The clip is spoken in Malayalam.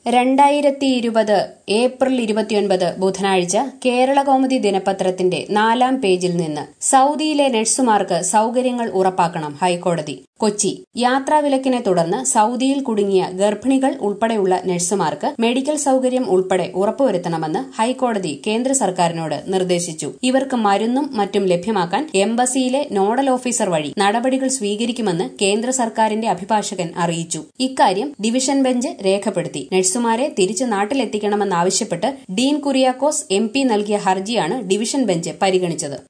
രണ്ടായിരത്തി ഇരുപത് ഏപ്രിൽ ഇരുപത്തിയൊൻപത് ബുധനാഴ്ച കേരളകൗമുദി ദിനപത്രത്തിന്റെ നാലാം പേജിൽ നിന്ന് സൗദിയിലെ നഴ്സുമാർക്ക് സൗകര്യങ്ങൾ ഉറപ്പാക്കണം ഹൈക്കോടതി കൊച്ചി യാത്രാവിലക്കിനെ തുടർന്ന് സൗദിയിൽ കുടുങ്ങിയ ഗർഭിണികൾ ഉൾപ്പെടെയുള്ള നഴ്സുമാർക്ക് മെഡിക്കൽ സൗകര്യം ഉൾപ്പെടെ ഉറപ്പുവരുത്തണമെന്ന് ഹൈക്കോടതി കേന്ദ്ര സർക്കാരിനോട് നിർദ്ദേശിച്ചു ഇവർക്ക് മരുന്നും മറ്റും ലഭ്യമാക്കാൻ എംബസിയിലെ നോഡൽ ഓഫീസർ വഴി നടപടികൾ സ്വീകരിക്കുമെന്ന് കേന്ദ്ര സർക്കാരിന്റെ അഭിഭാഷകൻ അറിയിച്ചു ഇക്കാര്യം ഡിവിഷൻ ബെഞ്ച് രേഖപ്പെടുത്തി നഴ്സുമാരെ തിരിച്ചു നാട്ടിലെത്തിക്കണമെന്നാവശ്യപ്പെട്ട് ഡീൻ കുര്യാക്കോസ് എം നൽകിയ ഹർജിയാണ് ഡിവിഷൻ ബെഞ്ച് പരിഗണിച്ചത്